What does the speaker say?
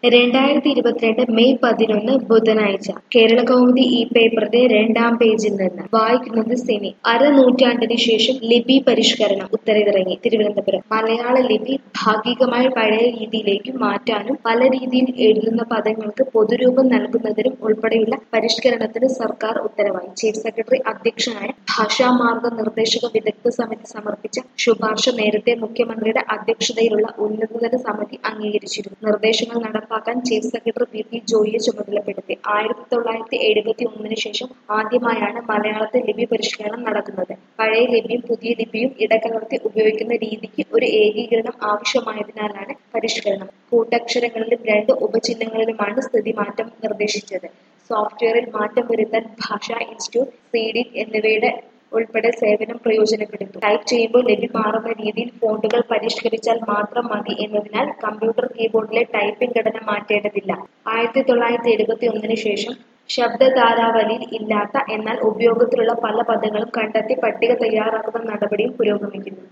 രണ്ടായിരത്തി ഇരുപത്തിരണ്ട് മെയ് പതിനൊന്ന് ബുധനാഴ്ച കേരളകൗമുദി ഈ പേപ്പറിന്റെ രണ്ടാം പേജിൽ നിന്ന് വായിക്കുന്നത് സിനി അരനൂറ്റാണ്ടിന് ശേഷം ലിപി പരിഷ്കരണം ഉത്തരവിറങ്ങി തിരുവനന്തപുരം മലയാള ലിപി ഭാഗികമായി പഴയ രീതിയിലേക്ക് മാറ്റാനും പല രീതിയിൽ എഴുതുന്ന പദങ്ങൾക്ക് പൊതുരൂപം നൽകുന്നതിനും ഉൾപ്പെടെയുള്ള പരിഷ്കരണത്തിന് സർക്കാർ ഉത്തരവായി ചീഫ് സെക്രട്ടറി അധ്യക്ഷനായ ഭാഷാമാർഗ നിർദ്ദേശക വിദഗ്ധ സമിതി സമർപ്പിച്ച ശുപാർശ നേരത്തെ മുഖ്യമന്ത്രിയുടെ അധ്യക്ഷതയിലുള്ള ഉന്നതതല സമിതി അംഗീകരിച്ചിരുന്നു നിർദ്ദേശങ്ങൾ നടപ്പാക്കാൻ ചീഫ് സെക്രട്ടറി പി പി ജോയിയെ ചുമതലപ്പെടുത്തി ആയിരത്തി തൊള്ളായിരത്തി എഴുപത്തി ഒന്നിന് ശേഷം ആദ്യമായാണ് മലയാളത്തിൽ ലിപി പരിഷ്കരണം നടക്കുന്നത് പഴയ ലിപിയും പുതിയ ലിപിയും ഇടകലർത്തി ഉപയോഗിക്കുന്ന രീതിക്ക് ഒരു ഏകീകരണം ആവശ്യമായതിനാലാണ് പരിഷ്കരണം കൂട്ടക്ഷരങ്ങളിലും രണ്ട് ഉപചിഹ്നങ്ങളിലുമാണ് സ്ഥിതിമാറ്റം നിർദ്ദേശിച്ചത് സോഫ്റ്റ്വെയറിൽ മാറ്റം വരുത്താൻ ഭാഷാ ഇൻസ്റ്റിറ്റ്യൂട്ട് സീഡിറ്റ് എന്നിവയുടെ ഉൾപ്പെടെ സേവനം പ്രയോജനപ്പെടുന്നു ടൈപ്പ് ചെയ്യുമ്പോൾ ലിപി മാറുന്ന രീതിയിൽ ഫോണ്ടുകൾ പരിഷ്കരിച്ചാൽ മാത്രം മതി എന്നതിനാൽ കമ്പ്യൂട്ടർ കീബോർഡിലെ ടൈപ്പിംഗ് ഘടന മാറ്റേണ്ടതില്ല ആയിരത്തി തൊള്ളായിരത്തി എഴുപത്തി ഒന്നിന് ശേഷം ശബ്ദധാരാവലിയിൽ ഇല്ലാത്ത എന്നാൽ ഉപയോഗത്തിലുള്ള പല പദങ്ങളും കണ്ടെത്തി പട്ടിക തയ്യാറാക്കുന്ന നടപടിയും പുരോഗമിക്കുന്നു